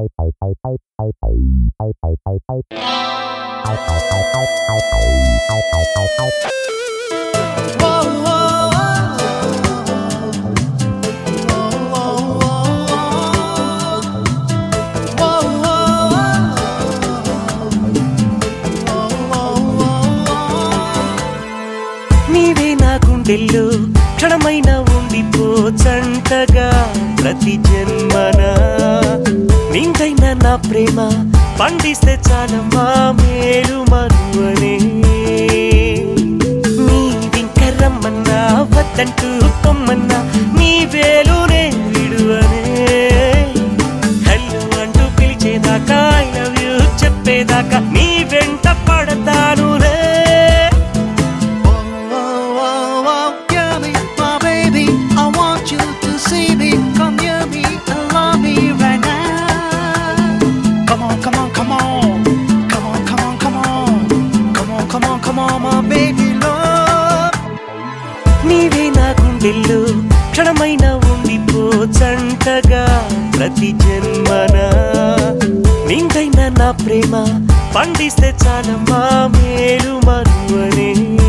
నీవే నా గుండెల్లో క్షణమైన ఉండిపో చంటగా ప్రతి జన్మన నిందైన నా ప్రేమ పండిస్తే చాలమ్మా మేలు మరువనే నీవింక రమ్మన్నా వద్దంటూ పొమ్మన్నా నీ వేలునే విడువనే హలో అంటూ పిలిచేదాకా ఐ లవ్ యూ చెప్పేదాకా నీ వెంట పడతానులే Oh, oh, oh, give me my baby. I want you to see me. Come near me and love me right now. Come on, come on, come on. Come on, come on, come on. Come on, come on, come on, my baby love. నీవే నా గుండెల్లో క్షణమైన ఉండిపో చంటగా ప్రతి జన్మన నిందైన నా ప్రేమ పండిస్తే చాలమ్మా మేలు మరువనే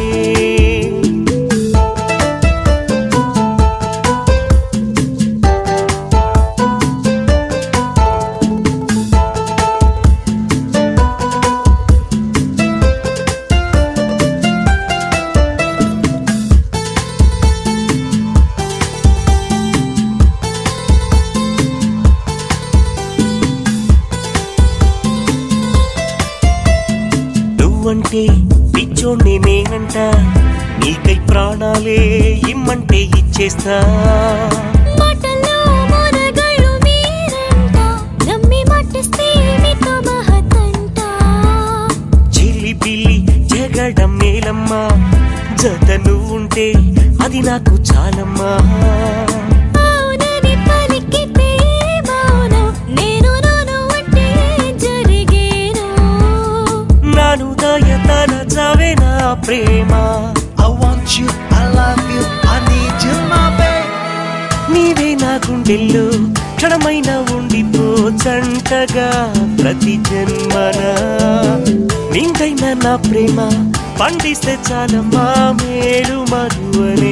నువ్వంటే పిచ్చోణ్ణి నేనంట నీకై ప్రాణాలే ఇమ్మంటే ఇచ్చేస్తా మాటల్లో మొనగాళ్ళు మీరంట నమ్మి మాటిస్తే మీతో మహతంట చిల్లి పిల్లి జగడం మేలమ్మా జత నువ్వుంటే అది నాకు చాలమ్మా అవునని పలికితే మౌనం నేను నాను అంటే జరిగేను నాను దయతన చవే నా ప్రేమ I want you, I love you, I need you, my baby. నీవే నా గుండెల్లో క్షణమైన ఉండిపో చంటగా ప్రతి జన్మన నిందైన నా ప్రేమ పండిస్తే చాలమ్మా మేలు మరువనే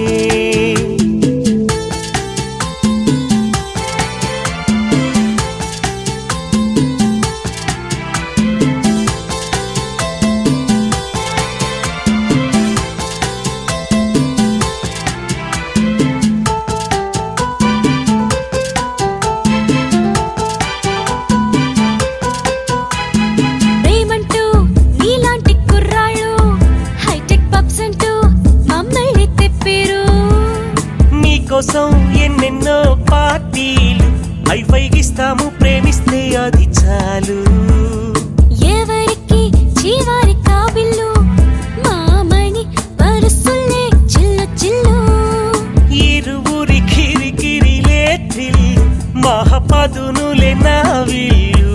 ప్రేమంటూ నీలాంటి కుర్రాళ్ళు హైటెక్ పబ్స్ అంటూ మమ్మల్ని తెప్పిరు నీకోసం ఎన్నెన్నో పార్టీలు అయిపోయిస్తాము ప్రేమిస్తే అది చాలు ఎవరికి జీవారి కాబిల్లు మామణి పరుసులే చిల్లు చిల్లు ఇరువురి కిరికిరిలే థ్రిల్లు మహపదునులే నా విల్లు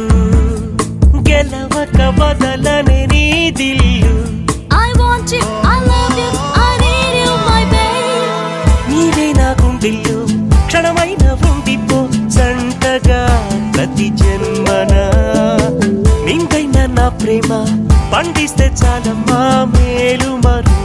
గెలవక వదలనే నీ దిల్లు I want you, I love you, I need you, my babe. నీవే నా గుండెల్లో క్షణమైన ఉండిపో చంటగా ప్రతి జన్మన నిందైన నా ప్రేమ పండిస్తే చాలమ్మా మేలు మరు